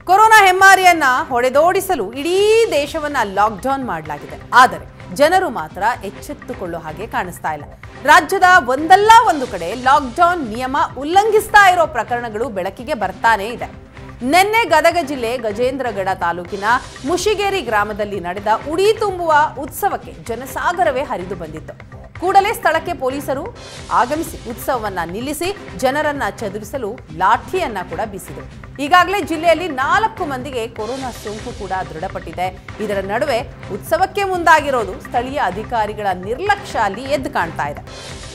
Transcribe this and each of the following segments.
corona ಹೆಮ್ಮಾರಿಯನ್ನ ಹೊಡೆದೋಡಿಸಲು ಇಡೀ ದೇಶವನ್ನ lockdown ಮಾಡಲಾಗಿದೆ ಆದರೆ ಜನರು ಮಾತ್ರ ಎಚ್ಚೆತ್ತುಕೊಳ್ಳೋ ಹಾಗೆ ಕಾಣಿಸ್ತಾ ಇಲ್ಲ ರಾಜ್ಯದ ಒಂದಲ್ಲ ಒಂದು ಕಡೆ ಲಾಕ್ಡೌನ್ ನಿಯಮ ಉಲ್ಲಂಘಿಸ್ತಾ ಇರೋ ಪ್ರಕರಣಗಳು ಬೆಳಕಿಗೆ ಬರ್ತಾನೇ ಇದೆ ನಿನ್ನೆ ಗದಗ ಜಿಲ್ಲೆ ಗಜೇಂದ್ರಗಡ ತಾಲೂಕಿನ ಮುಶಿಗೇರಿ ಗ್ರಾಮದಲ್ಲಿ ನಡೆದ ಉಡಿ ತುಂಬುವ ಉತ್ಸವಕ್ಕೆ ಜನಸಾಗರವೇ ಹರಿದು ಬಂದಿತ್ತು ಕೂಡಲೇ ಸ್ಥಳಕ್ಕೆ ಪೊಲೀಸರು ಆಗಮಿಸಿ ಉತ್ಸವವನ್ನ ನಿಲ್ಲಿಸಿ ಜನರನ್ನ ಚದುರಿಸಲು ಲಾಠಿಯನ್ನ ಕೂಡ ಬೀಸಿದರು ಈಗಾಗಲೇ ಜಿಲ್ಲೆಯಲ್ಲಿ ನಾಲ್ಕು ಮಂದಿಗೆ ಕೊರೋನಾ ಸೋಂಕು ಕೂಡ ದೃಢಪಟ್ಟಿದೆ ಇದರ ನಡುವೆ ಉತ್ಸವಕ್ಕೆ ಮುಂದಾಗಿರೋದು ಸ್ಥಳೀಯ ಅಧಿಕಾರಿಗಳ ನಿರ್ಲಕ್ಷ್ಯ ಅಲ್ಲಿ ಎದ್ದು ಕಾಣ್ತಾ ಇದೆ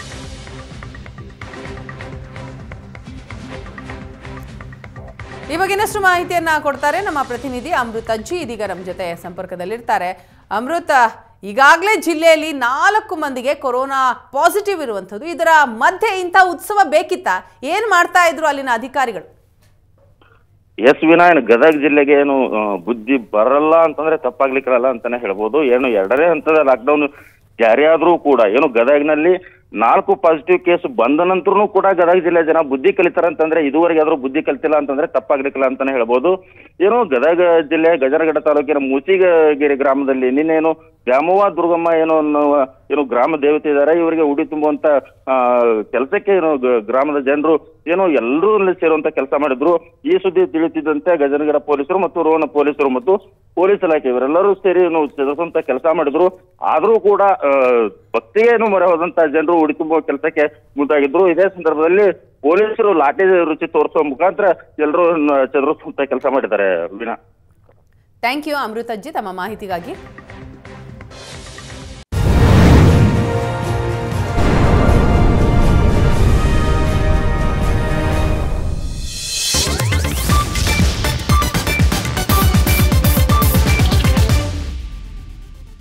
ಈ ಬಗ್ಗೆ ಇನ್ನಷ್ಟು ಮಾಹಿತಿಯನ್ನ ಕೊಡ್ತಾರೆ ನಮ್ಮ ಪ್ರತಿನಿಧಿ ಅಮೃತ್ ಅಜ್ಜಿ ಇದೀಗ ನಮ್ಮ ಜೊತೆ ಸಂಪರ್ಕದಲ್ಲಿರ್ತಾರೆ ಅಮೃತ ಈಗಾಗಲೇ ಜಿಲ್ಲೆಯಲ್ಲಿ ನಾಲ್ಕು ಮಂದಿಗೆ ಕೊರೋನಾ ಪಾಸಿಟಿವ್ ಇರುವಂಥದ್ದು ಇದರ ಮಧ್ಯೆ ಇಂಥ ಉತ್ಸವ ಬೇಕಿತ್ತಾ ಏನ್ ಮಾಡ್ತಾ ಇದ್ರು ಅಲ್ಲಿನ ಅಧಿಕಾರಿಗಳು ಎಸ್ ವಿನಾಯನ್ ಗದಗ ಜಿಲ್ಲೆಗೆ ಏನು ಆ, ಬುದ್ಧಿ ಬರಲ್ಲ ಅಂತಂದ್ರೆ ತಪ್ಪಾಗ್ಲಿಕ್ಕಿರಲ್ಲ ಅಂತಾನೆ ಹೇಳ್ಬೋದು ಏನು ಎರಡನೇ ಹಂತದ ಲಾಕ್ಡೌನ್ ಜಾರಿ ಆದ್ರೂ ಕೂಡ ಏನು ಗದಗ್ನಲ್ಲಿ ನಾಲ್ಕು ಪಾಸಿಟಿವ್ ಕೇಸ್ ಬಂದ ನಂತರನೂ ಕೂಡ ಗದಗ ಜಿಲ್ಲೆ ಜನ ಬುದ್ಧಿ ಕಲಿತಾರ ಅಂತಂದ್ರೆ ಇದುವರೆಗೆ ಆದ್ರೂ ಬುದ್ಧಿ ಕಲಿತಿಲ್ಲ ಅಂತಂದ್ರೆ ತಪ್ಪಾಗ್ಲಿಕ್ಕಿಲ್ಲ ಅಂತಾನೆ ಹೇಳ್ಬೋದು ಏನು ಗದಗ ಜಿಲ್ಲೆ ಗಜನಗಡ ತಾಲೂಕಿನ ಮೂಸಿಗೇರಿ ಗ್ರಾಮದಲ್ಲಿ ನಿನ್ನೇನು ದ್ಯಾಮವ್ವ ದುರ್ಗಮ್ಮ ಏನೋ ಅನ್ನುವ ಏನು ಗ್ರಾಮ ದೇವತೆ ಇದ್ದಾರೆ ಇವರಿಗೆ ಉಡಿ ತುಂಬುವಂತ ಆ, ಕೆಲಸಕ್ಕೆ ಏನು ಗ- ಗ್ರಾಮದ ಜನರು ಏನೋ ಎಲ್ಲರೂ ಅಲ್ಲಿ ಸೇರುವಂತ ಕೆಲಸ ಮಾಡಿದ್ರು ಈ ಸುದ್ದಿ ತಿಳಿತಿದ್ದಂತೆ ಗಜನಗರ ಪೊಲೀಸರು ಮತ್ತು ರೋಣ ಪೊಲೀಸರು ಮತ್ತು ಪೊಲೀಸ್ ಇಲಾಖೆ ಇವರೆಲ್ಲರೂ ಸೇರಿ ಏನು ಚದುರಿಸುವಂತ ಕೆಲಸ ಮಾಡಿದ್ರು ಆದ್ರೂ ಕೂಡ ಆ, ಭಕ್ತಿಗೆ ಏನು ಮೊರೆ ಹೋದಂತ ಜನರು ಉಡಿ ತುಂಬುವ ಕೆಲಸಕ್ಕೆ ಮುಂದಾಗಿದ್ರು ಇದೇ ಸಂದರ್ಭದಲ್ಲಿ ಪೊಲೀಸರು ಲಾಠಿ ರುಚಿ ತೋರಿಸುವ ಮುಖಾಂತರ ಎಲ್ಲರೂ ಚದುರಿಸುವಂತ ಕೆಲಸ ಮಾಡಿದ್ದಾರೆ ವೀಣಾ ಥ್ಯಾಂಕ್ ಯು ಅಮೃತ್ ಅಜ್ಜಿ ತಮ್ಮ ಮಾಹಿತಿಗಾಗಿ